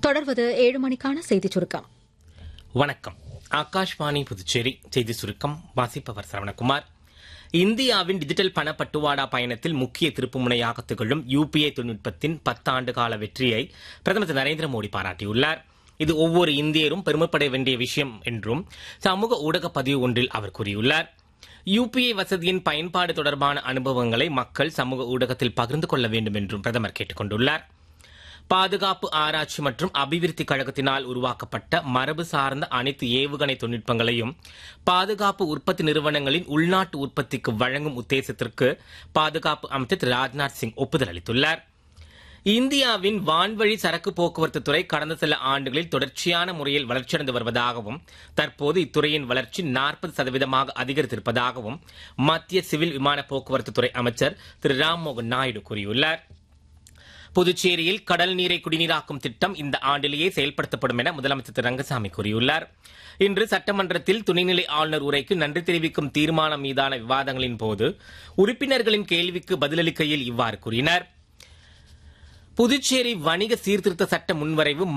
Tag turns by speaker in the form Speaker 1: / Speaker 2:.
Speaker 1: தொடர்வது ஏழு மணிக்கான செய்திச் சுருக்கம்
Speaker 2: வணக்கம் ஆகாஷ்வாணி புதுச்சேரி செய்தி சுருக்கம் வாசிப்பவர் சரவணகுமார் இந்தியாவின் டிஜிட்டல் பணப்பட்டுவாடா பயணத்தில் முக்கிய திருப்புமுனையாக திகழும் யுபிஐ தொழில்நுட்பத்தின் பத்தாண்டு கால வெற்றியை பிரதமர் திரு நரேந்திர மோடி பாராட்டியுள்ளார் இது ஒவ்வொரு இந்தியரும் பெருமைப்பட வேண்டிய விஷயம் என்றும் சமூக ஊடக பதிவு ஒன்றில் அவர் கூறியுள்ளார் யுபிஐ வசதியின் பயன்பாடு தொடர்பான அனுபவங்களை மக்கள் சமூக ஊடகத்தில் பகிர்ந்து கொள்ள வேண்டும் என்றும் பிரதமர் கேட்டுக் கொண்டுள்ளார் பாதுகாப்பு ஆராய்ச்சி மற்றும் அபிவிருத்தி கழகத்தினால் உருவாக்கப்பட்ட மரபு சார்ந்த அனைத்து ஏவுகணை தொழில்நுட்பங்களையும் பாதுகாப்பு உற்பத்தி நிறுவனங்களின் உள்நாட்டு உற்பத்திக்கு வழங்கும் உத்தேசத்திற்கு பாதுகாப்பு அமைச்சர் திரு ராஜ்நாத் சிங் ஒப்புதல் அளித்துள்ளார் இந்தியாவின் வான்வழி சரக்கு போக்குவரத்து துறை கடந்த சில ஆண்டுகளில் தொடர்ச்சியான முறையில் வளர்ச்சியடைந்து வருவதாகவும் தற்போது இத்துறையின் வளர்ச்சி நாற்பது சதவீதமாக அதிகரித்திருப்பதாகவும் மத்திய சிவில் விமான போக்குவரத்து துறை அமைச்சர் திரு ராம்மோகன் நாயுடு கூறியுள்ளார் புதுச்சேரியில் கடல் நீரை குடிநீராக்கும் திட்டம் இந்த ஆண்டிலேயே செயல்படுத்தப்படும் என முதலமைச்சர் திரு ரங்கசாமி கூறியுள்ளார் இன்று சட்டமன்றத்தில் துணைநிலை ஆளுநர் உரைக்கு நன்றி தெரிவிக்கும் தீர்மானம் மீதான விவாதங்களின் போது உறுப்பினர்களின் கேள்விக்கு பதிலளிக்கையில் இவ்வாறு கூறினார் புதுச்சேரி வணிக சீர்திருத்த சட்ட முன்வரைவு